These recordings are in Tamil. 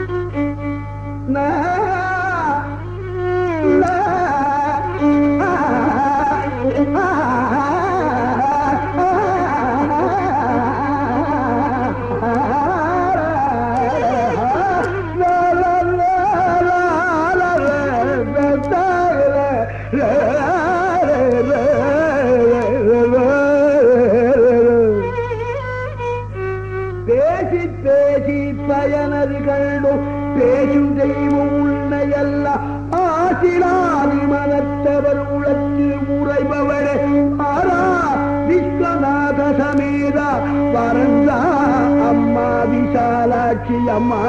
நா, லா, ஆ, ஆ, பேசி பேசி பயனது கண்டும் பேசும் தெய்வம் உன்னையல்ல ஆசிலாதி மனத்தவர் உளத்தில் உரைபவரே ஆரா விஸ்வநாத சமேத பரந்தா அம்மா விசாலாட்சி அம்மா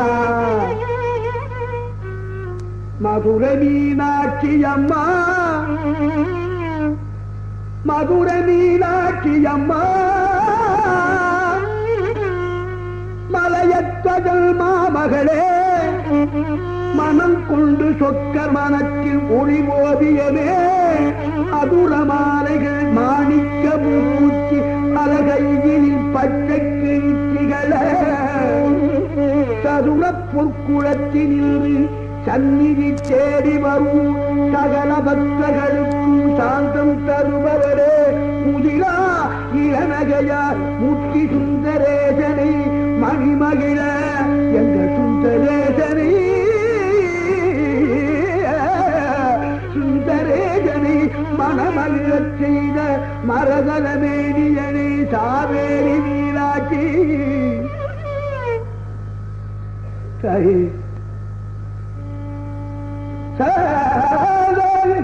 மதுர மீனாட்சி அம்மா மதுர மீனாட்சி அம்மா மலையத்தகல் மாமகளே மனம் கொண்டு சொக்கர் மனத்தில் ஒளி ஓவியமே அதுர மாலைகள் மாணிக்க மூச்சி அலகையில் பச்சை கிழிச்சிகளே சதுர பொற்குளத்தினின்று சந்நிதி தேடி வரும் சகல பக்தர்களுக்கும் சாந்தம் தருபவரே முதிரா இளநகையார் முத்தி சுந்தரேசனை மணிமகிழ என்ற சுந்தரேசனை சுந்தரேசனை மணமகிழச் செய்த மரதல மேனியனை சாவேரி மீனாட்சி சரி சரி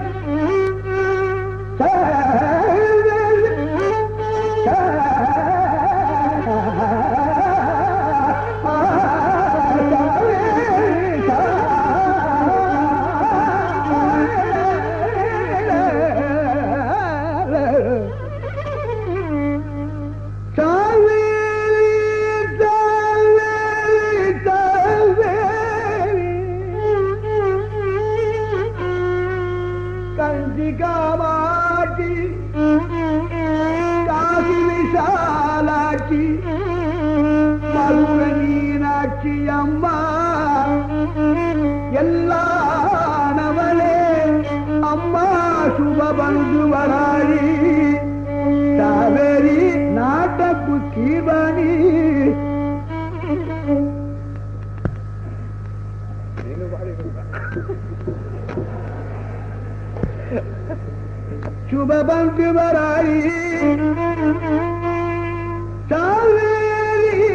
கீர்வாணி சுபபந்து வராளி சாவேரி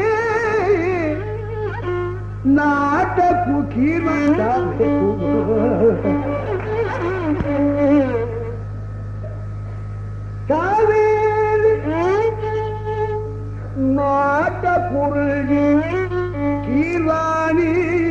நாட்டக்கு கீர்வாணி காவேரி நாட்ட குருகி கீர்வாணி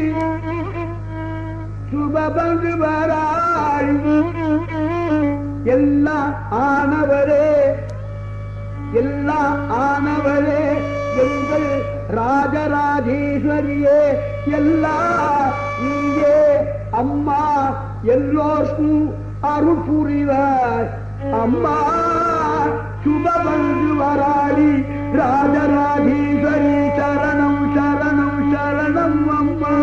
சுபபந்து வராளி எல்லாம் ஆனவரே எல்லாம் ஆனவரே எங்கள் ராஜராஜேஸ்வரியே எல்லாம் நீயே அம்மா எல்லோருக்கும் அருள் புரிவாய் அம்மா சுபபந்து வராளி ராஜராஜேஸ்வரி சரணம் சரணம் சரணம் அம்மா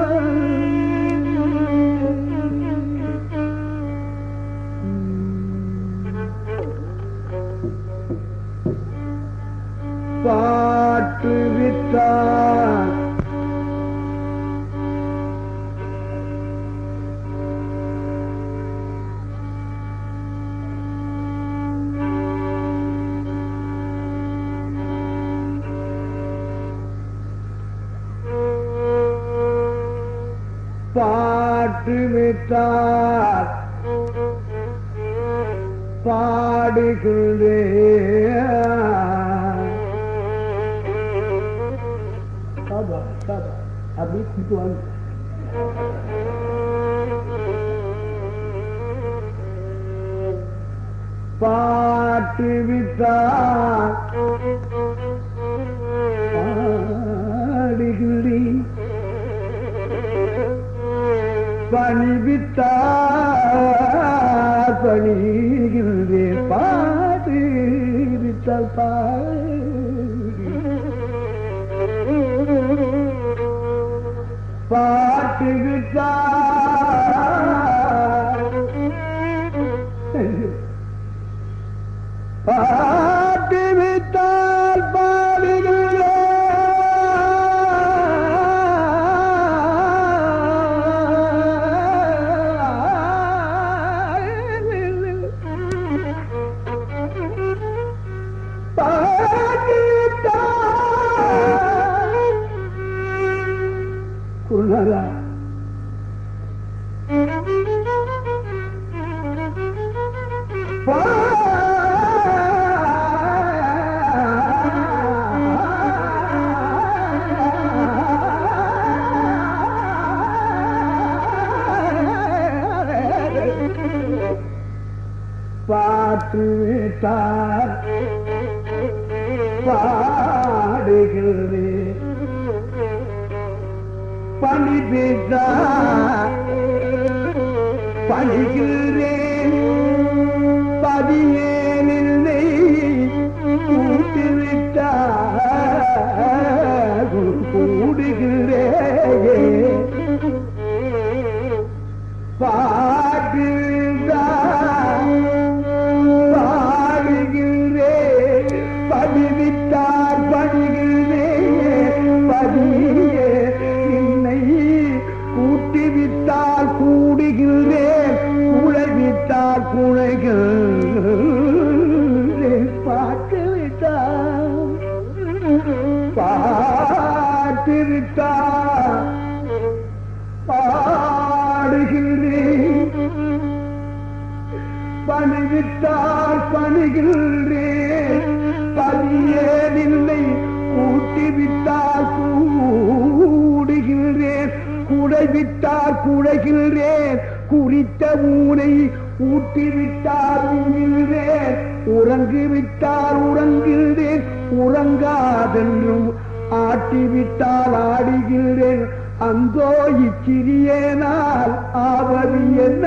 பாட்டு வித்தார் பாட்டு வித்தார் பாடுகிறேன் சாபா சாபா அப்படி கூட்டுவாங்க பாட்டு வித்தார் பாடுகிறி பணி வித்தார் பணிகிறேன் பாடு வித்தால் பாடு பாட்டு விட்டார் பாட்டு விட்டால் பாடுகிறேன் பாட்டு விட்டால் குருநாதா பாட்டு விட்டார் பாடுகிறது பணி பெற்றார் பணிகிறேன் பதினேனில்லை கூட்டிவிட்டார் கூடுகிறேன் பாடுகிறார் பாடுகிறேன் பதிவிட்டார் படுகிறேன் பதியே என்னை கூட்டிவிட்டால் கூடுகிறேன் குழைவிட்டால் குழைகிறேன் பாட்டு விட்டார் பாட்டு விட்டார் பாடுகிறேன் பணிவிட்டால் பணிகின்றேன் பதியேனில்லை கூட்டிவிட்டால் கூடுகின்றேன் குடைவிட்டால் குழைகின்றேன் குறித்த ஊனை ஊட்டிவிட்டால் ஊழ்கிறேன் உறங்கிவிட்டால் உறங்குகிறேன் உறங்காதென்றும் ஆட்டிவிட்டால் ஆடுகிறேன் அந்தோ இச்சிறியேனால் ஆவது என்ன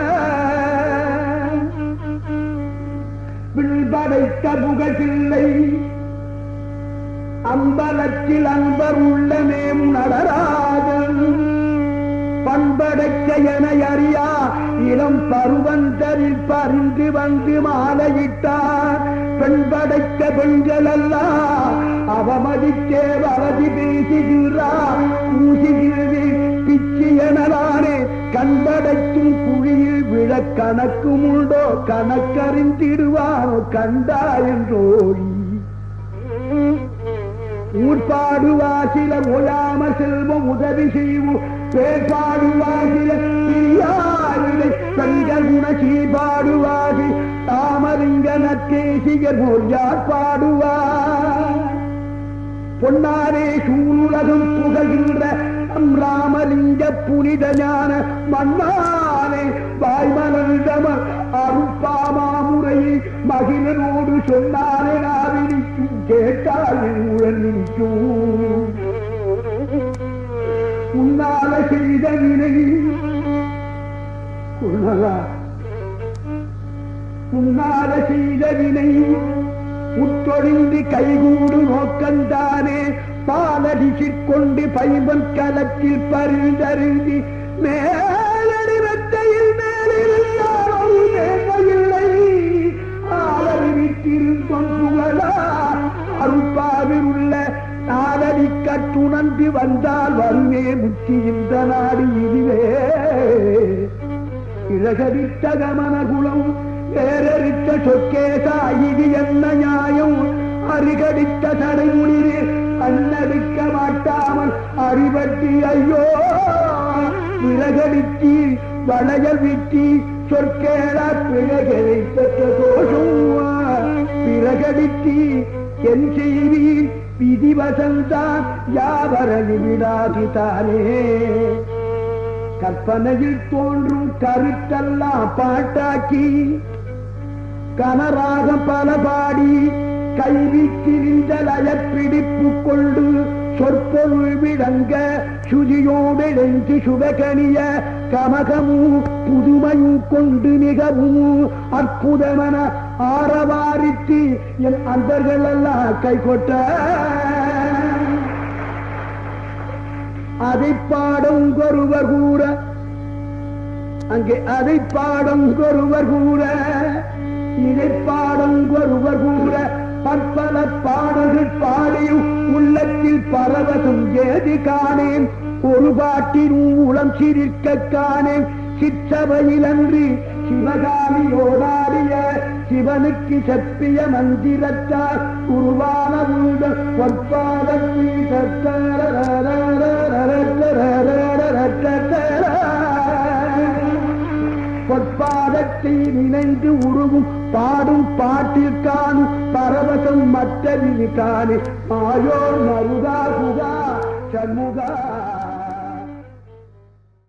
வில்படைத்த புகழில்லை அம்பலத்தில் அன்பர் உள்ளமே நடராஜன் பண்பு பண்படைக்க என அறியா இளம் பருவந்தரில் பறிந்து வந்து மாலையிட்டார் பெண்படைத்த பெண்கள் எல்லாம் அவமதித்தே வலதி பேசுகிறார் ஊசுகிறது பிச்சு எனலானே கண்படைக்கும் குழியில் விழ கணக்கும் உண்டோ கணக்கறிந்திடுவானோ கண்டா என்றோடி ஊர்பாடுவாசில ஒயாம செல்வம் உதவி செய்வோம் பேர்பாடுவாசில பிரியாரிலை பெண்கள் குணசி பாடுவாசி தாமலிங்க நத்தேசிகர் மொழியார் பாடுவார் பொன்னாரே சூழுலகம் புகழ்கின்ற நம் ராமலிங்க புனித ஞான மன்னானே வாய்மலர்ந்தமர் அருப்பாமாமுறையை மகிழனோடு சொன்னானே நாவினிக்கும் கேட்டால் உடன் நிற்கும் உன்னால செய்த வினை குணலா உன்னால செய்த வினை உற்றொழிந்து கைகூடு நோக்கந்தானே பாலடிச்சிற்கொண்டு பைம்பன் கலத்தில் பரிந்தருந்தி மேலடிவத்தையில் மேலிருந்தாரோ மேன்மையில்லை ஆளறிவித்திருந்தொன் புகழா அருப்பாவில் உள்ள நாளடி கட்டுணர்ந்து வந்தால் வருமே முத்தி இந்த நாடு இதுவே இழகரித்த கமனகுலம் வேறறித்த சொக்கேசா இது என்ன நியாயம் அருகடித்த தடைமுடிவே அன்னடிக்க மாட்டாமல் அறிவட்டி ஐயோ விலகடித்தி வளையல் விட்டி சொற்கேடா பிழகரை பெற்ற தோஷம் பிறகடித்தி என் செய்தி விதிவசந்தான் யாவரணி விடாதிதானே கற்பனையில் தோன்றும் கருத்தெல்லாம் பாட்டாக்கி கனராகம் பல பாடி கைவித்திருந்த லயப்பிடிப்பு கொண்டு சொற்பொருள் விளங்க சுதியோடு நெஞ்சு சுபகனிய கமகமும் புதுமையும் கொண்டு மிகவும் அற்புதமென ஆரவாரித்து என் அந்தர்கள் எல்லாம் கை கொட்ட அதை பாடும் ஒருவர் கூற அங்கே அதை பாடும் ஒருவர் கூற இதை பாடும் ஒருவர் கூற பற்பல பாடல்கள் பாடியும் உள்ளத்தில் பரவதும் ஏதி காணேன் ஒரு பாட்டினும் உளம் சிரிக்க காணேன் சிற்றவையில் அன்றி சிவகாமி ஓடாடிய சிவனுக்கு செப்பிய மந்திரத்தால் உருவான உள்ள பொற்பாதத்தை பொற்பாதத்தை நினைந்து உருவும் பாடும் பாட்டில் காணும் பரவசம் மற்றதில் காணு மாயோ மருதா